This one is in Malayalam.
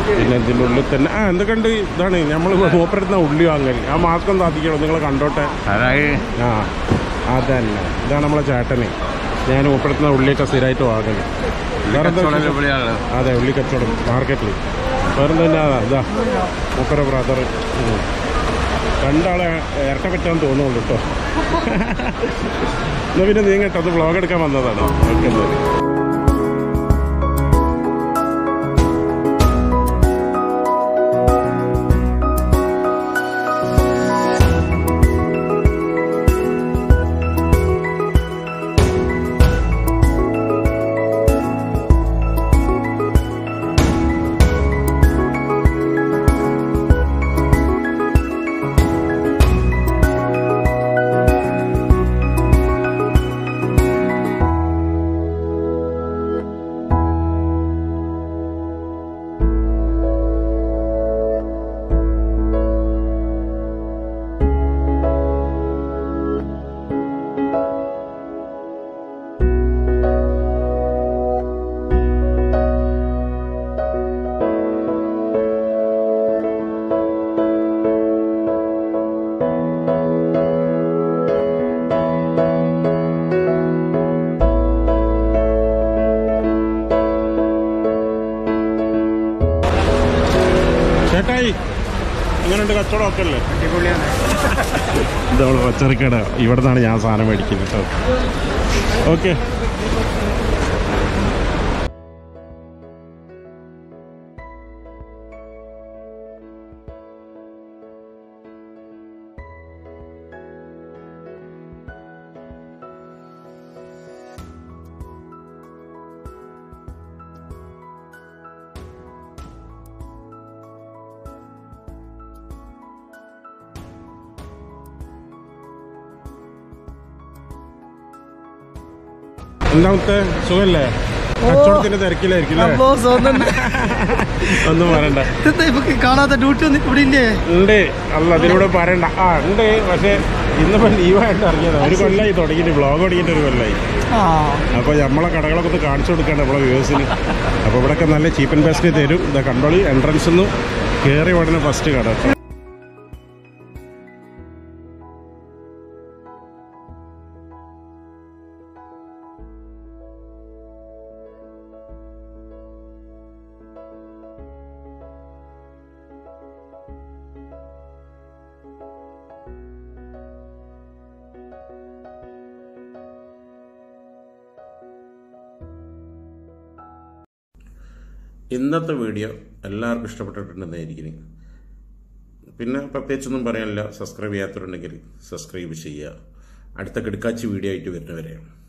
പിന്നെ ഇതിൻ്റെ ഉള്ളിൽ തന്നെ ആ എന്തൊക്കെയുണ്ട് ഇതാണ് നമ്മൾ മൂപ്പരത്തുന്ന ഉള്ളി വാങ്ങൽ ആ മാസ്ക് ഒന്ന് അധിക്കണം നിങ്ങൾ കണ്ടോട്ടെ ആ അതന്നെ ഇതാണ് നമ്മളെ ചേട്ടന് ഞാൻ മൂപ്പരത്തുന്ന ഉള്ളിയൊക്കെ സ്ഥിരമായിട്ട് വാങ്ങൽ വേറെ എന്താ വിശേഷം? അതെ ഉള്ളി കച്ചവടം മാർക്കറ്റിൽ വേറെ തന്നെ ഇതാ മൂപ്പര ബ്രദർ രണ്ടാളെ ഇരട്ട പറ്റാൻ തോന്നുള്ളൂ കേട്ടോ എന്നാ പിന്നെ നീ കേട്ടോ അത് വ്ളോഗ് എടുക്കാൻ വന്നതാണ് ഓക്കെ എന്നാ ചേട്ടായി എങ്ങനെയുണ്ട് കച്ചവടം ഒക്കെ അല്ലേ ഇതവള് പച്ചറിക്കട ഇവിടെ നിന്നാണ് ഞാൻ സാധനം മേടിക്കുന്നത് കേട്ടോ ഓക്കെ എന്താമത്തെ സുഖല്ലേ കച്ചവടത്തിന്റെ തിരക്കിലായിരിക്കും അല്ലേ അപ്പോ സ്വന്തം ഒന്നും പറയണ്ട ഇതെന്താ ഇപ്പൊ കാണാത്ത ഡ്യൂട്ടി ഒന്നും ഇവിടെ ഇല്ലേ ഉണ്ട് അല്ല അതിലൂടെ പറയണ്ട ആ ഉണ്ട് പക്ഷെ ഇന്നിപ്പോ ലീവായിട്ട് ഇറങ്ങിയതാ ഒരു കൊല്ലായി തുടങ്ങിയിട്ട് ബ്ലോഗ് തുടങ്ങിയിട്ട് ഒരു കൊല്ലായി ആ അപ്പോൾ നമ്മളെ കടകളൊക്കെ ഒന്ന് കാണിച്ചു കൊടുക്കണ്ട നമ്മളെ വ്യൂവേഴ്സിന് അപ്പോൾ ഇവിടെയൊക്കെ നല്ല ചീപ്പ് ആൻഡ് ബെസ്റ്റ് തരും ഇതാ കണ്ടോളി എൻട്രൻസ് ഒന്നും കയറി ഉടനെ ഫസ്റ്റ് കട കേട്ടോ ഇന്നത്തെ വീഡിയോ എല്ലാവർക്കും ഇഷ്ടപ്പെട്ടിട്ടുണ്ടെന്നായിരിക്കും പിന്നെ പ്രത്യേകിച്ചൊന്നും പറയാനില്ല സബ്സ്ക്രൈബ് ചെയ്യാത്തവരുണ്ടെങ്കിൽ സബ്സ്ക്രൈബ് ചെയ്യുക അടുത്ത കിടക്കാച്ചി വീഡിയോ ആയിട്ട് വരുന്നവരെ